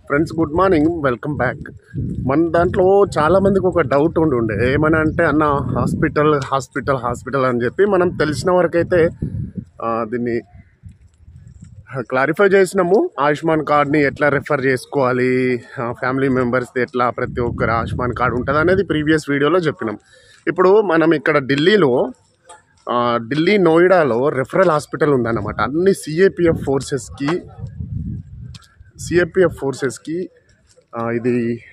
friends good morning welcome back మన దాంట్లో చాలా మందికి ఒక డౌట్ ఉండి ఉండే ఏమని అంటే అన్న హాస్పిటల్ హాస్పిటల్ హాస్పిటల్ అని చెప్పి మనం తెలిసిన వరకైతే ఆ, దీన్ని క్లారిఫై చేసినాము ఆయుష్మాన్ కార్డ్ని ఎట్లా రెఫర్ చేసుకోవాలి ఫ్యామిలీ మెంబర్స్ది ఎట్లా ప్రతి ఒక్కరు ఆయుష్మాన్ కార్డ్ ఉంటుంది అనేది ప్రీవియస్ వీడియోలో చెప్పినాం ఇప్పుడు మనం ఇక్కడ ఢిల్లీలో ఆ, ఢిల్లీ నోయిడాలో రెఫరల్ హాస్పిటల్ ఉందన్నమాట అన్ని సిఏపిఎఫ్ ఫోర్సెస్కి సిఏపిఎఫ్ ఫోర్సెస్కి ఇది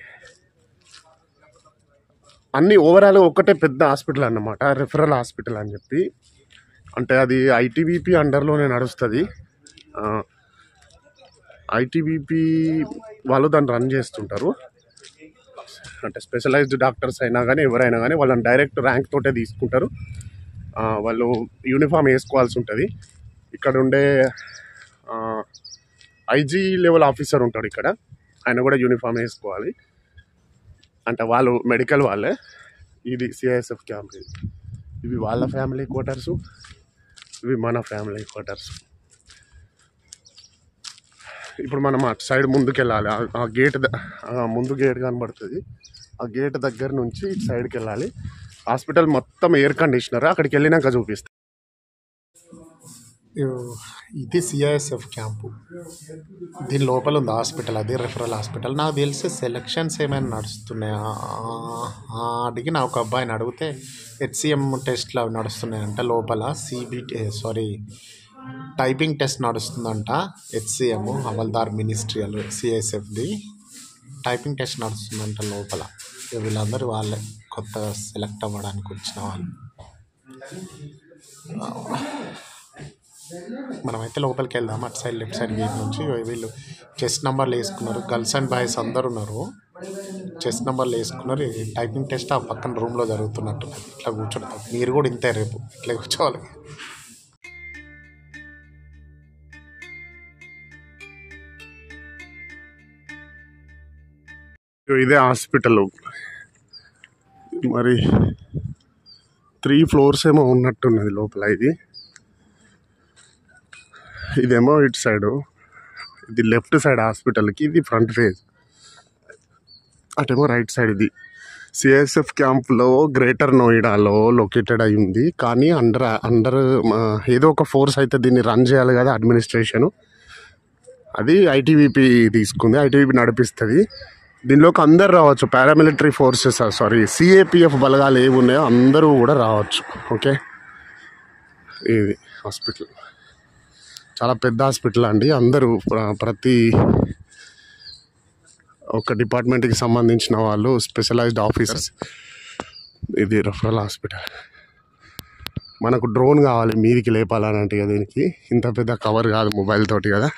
అన్ని ఓవరాల్ ఒకటే పెద్ద హాస్పిటల్ అన్నమాట రెఫరల్ హాస్పిటల్ అని చెప్పి అంటే అది ఐటీబీపీ అండర్లోనే నడుస్తుంది ఐటీబీపీ వాళ్ళు దాన్ని రన్ చేస్తుంటారు అంటే స్పెషలైజ్డ్ డాక్టర్స్ అయినా కానీ ఎవరైనా కానీ వాళ్ళని డైరెక్ట్ ర్యాంక్ తోటే తీసుకుంటారు ఆ, వాళ్ళు యూనిఫామ్ వేసుకోవాల్సి ఉంటుంది ఇక్కడ ఉండే ఐజీ లెవెల్ ఆఫీసర్ ఉంటాడు ఇక్కడ ఆయన కూడా యూనిఫామ్ వేసుకోవాలి అంటే వాళ్ళు మెడికల్ వాళ్ళే ఇది సిఐఎస్ఎఫ్ క్యాంప్ ఇది ఇవి వాళ్ళ ఫ్యామిలీ క్వార్టర్స్ ఇవి మన ఫ్యామిలీ క్వార్టర్స్ ఇప్పుడు మనం అటు సైడ్ ముందుకు వెళ్ళాలి ఆ- ఆ గేట్ ద- ఆ ముందు గేట్ కనబడుతుంది ఆ గేట్ దగ్గర నుంచి ఇటు సైడ్కి వెళ్ళాలి హాస్పిటల్ మొత్తం ఎయిర్ కండిషనర్ అక్కడికి వెళ్ళినాక చూపిస్తాను ఇది సిఐఎస్ఎఫ్ క్యాంపు దీని లోపల ఉంది హాస్పిటల్ అది రెఫరల్ హాస్పిటల్ నాకు తెలిసి సెలక్షన్స్ ఏమైనా నడుస్తున్నాయా ఆ, అడిగిన ఒక అబ్బాయిని అడిగితే హెచ్సిఎం టెస్ట్లు అవి నడుస్తున్నాయంట లోపల సిబిటి సారీ టైపింగ్ టెస్ట్ నడుస్తుందంట హెచ్సిఎం హవల్దార్ మినిస్ట్రియల్ సిఐఎస్ఎఫ్ది టైపింగ్ టెస్ట్ నడుస్తుందంట లోపల ఇక వీళ్ళందరూ వాళ్ళే కొత్తగా సెలెక్ట్ అవ్వడానికి వచ్చిన వాళ్ళు మనమైతే లోపలికి వెళ్దాం అటు సైడ్ లెఫ్ట్ సైడ్ గేట్ నుంచి వీళ్ళు చెస్ట్ నెంబర్లు వేసుకున్నారు గర్ల్స్ అండ్ బాయ్స్ అందరు ఉన్నారు చెస్ట్ నెంబర్లు వేసుకున్నారు ఈ టైపింగ్ టెస్ట్ ఆ పక్కన రూమ్లో జరుగుతున్నట్టు ఇట్లా కూర్చుంటారు మీరు కూడా ఇంతే రేపు ఇట్లా కూర్చోవాలి ఇదే హాస్పిటల్ మరి త్రీ ఫ్లోర్స్ ఏమో ఉన్నట్టున్నది లోపల ఇది ఇదేమో ఇటు సైడు ఇది లెఫ్ట్ సైడ్ హాస్పిటల్కి ఇది ఫ్రంట్ ఫేజ్ అటేమో రైట్ సైడ్ ఇది సిఎస్ఎఫ్ క్యాంప్లో గ్రేటర్ నోయిడాలో లొకేటెడ్ అయి ఉంది కానీ అండర్ అండర్ ఏదో ఒక ఫోర్స్ అయితే దీన్ని రన్ చేయాలి కదా అడ్మినిస్ట్రేషను అది ఐటీవీపీ తీసుకుంది ఐటీవీపీ నడిపిస్తుంది దీనిలోకి అందరు రావచ్చు పారామిలిటరీ ఫోర్సెస్ సారీ సిఏపిఎఫ్ బలగాలు ఏవి ఉన్నాయో అందరూ కూడా రావచ్చు ఓకే ఇది హాస్పిటల్ చాలా పెద్ద హాస్పిటల్ అండి అందరూ ప్ర- ప్రతి ఒక డిపార్ట్మెంట్కి సంబంధించిన వాళ్ళు స్పెషలైజ్డ్ ఆఫీసర్స్ ఇది రెఫరల్ హాస్పిటల్ మనకు డ్రోన్ కావాలి మీదికి లేపాలనంటే ఇక దీనికి ఇంత పెద్ద కవర్ కాదు మొబైల్ తోటి కదా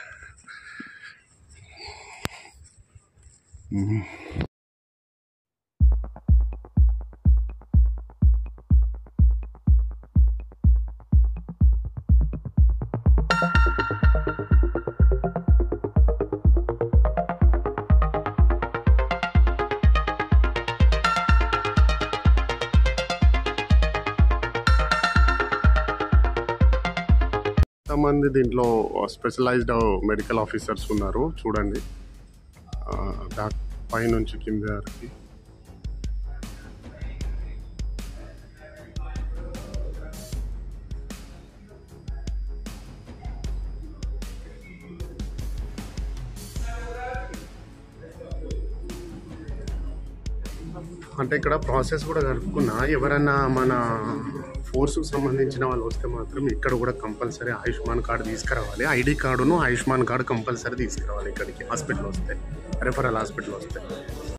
ఎంతమంది దీంట్లో స్పెషలైజ్డ్ మెడికల్ ఆఫీసర్స్ ఉన్నారు చూడండి ఆ, దా- పైనుంచి కింద వరకు అంటే ఇక్కడ ప్రాసెస్ కూడా కలుపుకున్నా ఎవరైనా మన ఫోర్స్కి సంబంధించిన వాళ్ళు వస్తే మాత్రం ఇక్కడ కూడా కంపల్సరీ ఆయుష్మాన్ కార్డు తీసుకురావాలి ఐడి కార్డును ఆయుష్మాన్ కార్డు కంపల్సరీ తీసుకురావాలి ఇక్కడికి హాస్పిటల్ వస్తే రెఫరల్ హాస్పిటల్ వస్తే